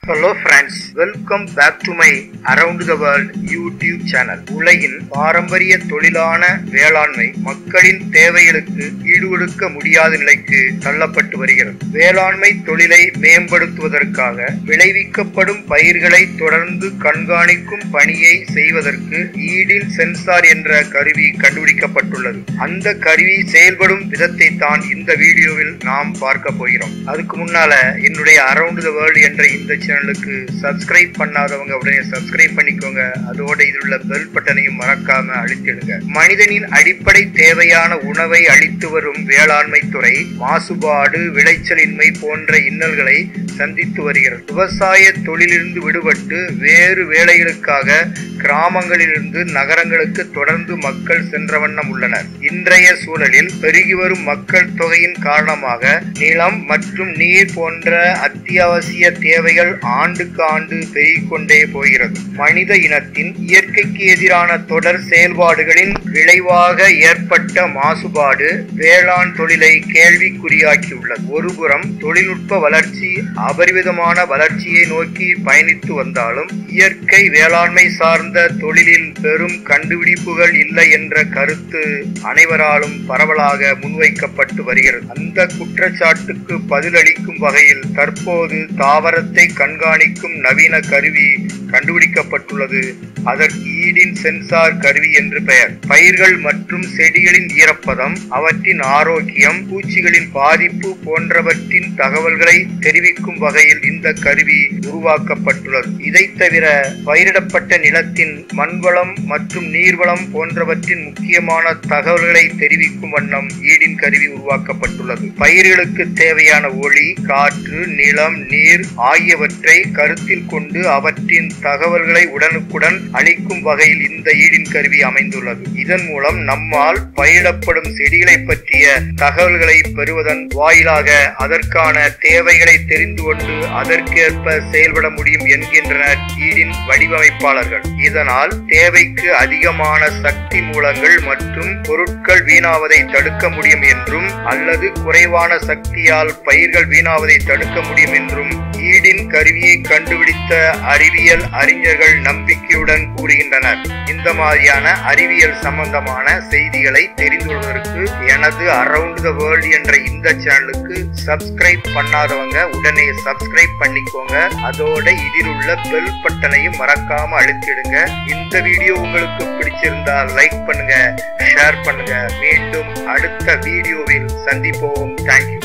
hello friends welcome back to my around the world YouTube channel உலகின் பாரம்பரிய தொழிலான வேளாண்மை மக்களின் தேவைகளுக்கு ஈடுகொடுக்க முடியாத நிலைக்கு தள்ளப்பட்டு வருகிறது வேளாண்மை தொழிலை மேம்படுத்துவதற்காக விளைவிக்கப்படும் பயிர்களை தொடர்ந்து கண்காணிக்கும் பணியை செய்வதற்கு ஈடின் சென்சார் என்ற கருவி கண்டுபிடிக்கப்பட்டுள்ளது அந்த கருவி செயல்படும் விதத்தை தான் இந்த வீடியோவில் நாம் பார்க்க போகிறோம் அதுக்கு முன்னால என்னுடைய அரவுண்ட் த வேர்ல்ட் என்ற இந்த சேனலுக்கு சப்ஸ்கிரைப் பண்ணாதவங்க உடனே சப்ஸ்கிரைப் பண்ணிக்கோங்க அதோட இதில் உள்ள பெல் பட்டனையும் மறக்காம அழுத்திடுங்க மனிதனின் அடிப்படை தேவையான உணவை அளித்து வரும் வேளாண்மை துறை மாசுபாடு விளைச்சலின்மை போன்ற இன்னல்களை சந்தித்து வருகிறது விவசாய தொழிலிருந்து விடுபட்டு வேறு வேலைகளுக்காக கிராமங்களிலிருந்து நகரங்களுக்கு தொடர்ந்து மக்கள் சென்ற வண்ணம் உள்ளனர் இன்றைய சூழலில் பெருகி வரும் மக்கள் தொகையின் காரணமாக நிலம் மற்றும் நீர் போன்ற அத்தியாவசிய தேவைகள் ஆண்டுக்கு ஆண்டு பெருகிக் கொண்டே போகிறது மனித இனத்தின் இயற்கைக்கு எதிரான தொடர் செயல்பாடுகளின் விளைவாக ஏற்பட்ட மாசுபாடு வேளாண் தொழிலை கேள்விக்குறியாக்கியுள்ளது ஒருபுறம் தொழில்நுட்ப வளர்ச்சி அபரிவிதமான வளர்ச்சியை நோக்கி பயணித்து வந்தாலும் இயற்கை வேளாண்மை சார்ந்த தொழிலில் பெரும் கண்டுபிடிப்புகள் இல்லை என்ற கருத்து அனைவராலும் பரவலாக முன்வைக்கப்பட்டு வருகிறது அந்த குற்றச்சாட்டுக்கு பதிலளிக்கும் வகையில் தற்போது தாவரத்தை கண்காணிக்கும் நவீன கருவி கண்டுபிடிக்கப்பட்டுள்ளது அதற்கு ஈடின் சென்சார் கருவி என்று பெயர் பயிர்கள் மற்றும் செடிகளின் ஈரப்பதம் அவற்றின் ஆரோக்கியம் பூச்சிகளின் பாதிப்பு போன்றவற்றின் தகவல்களை தெரிவிக்கும் வகையில் இந்த கருவி உருவாக்கப்பட்டுள்ளது இதை தவிர பயிரிடப்பட்ட நிலத்தின் மண்வளம் மற்றும் நீர்வளம் போன்றவற்றின் முக்கியமான தகவல்களை தெரிவிக்கும் வண்ணம் ஈடின் கருவி உருவாக்கப்பட்டுள்ளது பயிர்களுக்கு தேவையான ஒளி காற்று நிலம் நீர் ஆகியவற்றை கருத்தில் கொண்டு அவற்றின் தகவல்களை உடனுக்குடன் அளிக்கும் வகையில் இந்த ஈடின் கருவி அமைந்துள்ளது இதன் மூலம் நம்மால் பயிரிடப்படும் செடிகளை பற்றிய தகவல்களை பெறுவதன் வாயிலாக அதற்கான தேவைகளை தெரிந்து கொண்டு அதற்கேற்ப செயல்பட முடியும் என்கின்றனர் ஈடின் வடிவமைப்பாளர்கள் இதனால் தேவைக்கு அதிகமான சக்தி மூலங்கள் மற்றும் பொருட்கள் வீணாவதை தடுக்க முடியும் என்றும் அல்லது குறைவான சக்தியால் பயிர்கள் வீணாவதை தடுக்க முடியும் என்றும் ஈடின் கருவியை கண்டுபிடித்த அறிவியல் அறிஞர்கள் நம்பிக்கையுடன் கூறுகின்றனர் இந்த மாதிரியான அறிவியல் சம்பந்தமான செய்திகளை தெரிந்து கொள்வதற்கு எனது அரவுண்ட் த வேர்ல்ட் என்ற இந்த சேனலுக்கு சப்ஸ்கிரைப் பண்ணாதவங்க உடனே சப்ஸ்கிரைப் பண்ணிக்கோங்க அதோட இதில் உள்ள பெல் பட்டனையும் மறக்காம அழுத்திடுங்க இந்த வீடியோ உங்களுக்கு பிடிச்சிருந்தா லைக் பண்ணுங்க ஷேர் பண்ணுங்க மீண்டும் அடுத்த வீடியோவில் சந்திப்போம் தேங்க்யூ